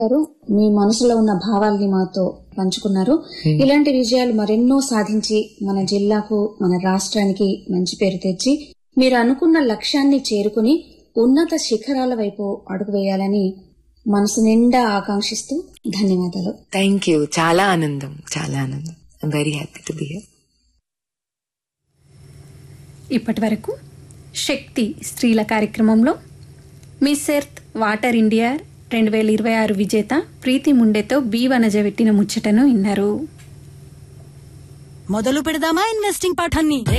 గారు మీ మనసులో ఉన్న భావాల్ని మాతో పంచుకున్నారు ఇలాంటి విజయాలు మరెన్నో సాధించి మన జిల్లాకు మన రాష్ట్రానికి మంచి పేరు తెచ్చి మీరు అనుకున్న లక్ష్యాన్ని చేరుకుని ఉన్నత శిఖరాల వైపు అడుగు వేయాలని మనసు నిండా ఆకాంక్షిస్తూ ధన్యవాదాలు థ్యాంక్ యూ చాలా ఆనందం చాలా ఆనందం I'm very happy to be here ఇప్పటి వరకు శక్తి స్త్రీల కార్యక్రమంలో మిస్ ఎర్త్ వాటర్ ఇండియా రెండు వేల ఇరవై ఆరు విజేత ప్రీతి ముండెతో బి వనజ పెట్టిన ముచ్చటను విన్నారు మొదలు పెడదామా ఇన్వెస్టింగ్ పాఠాన్ని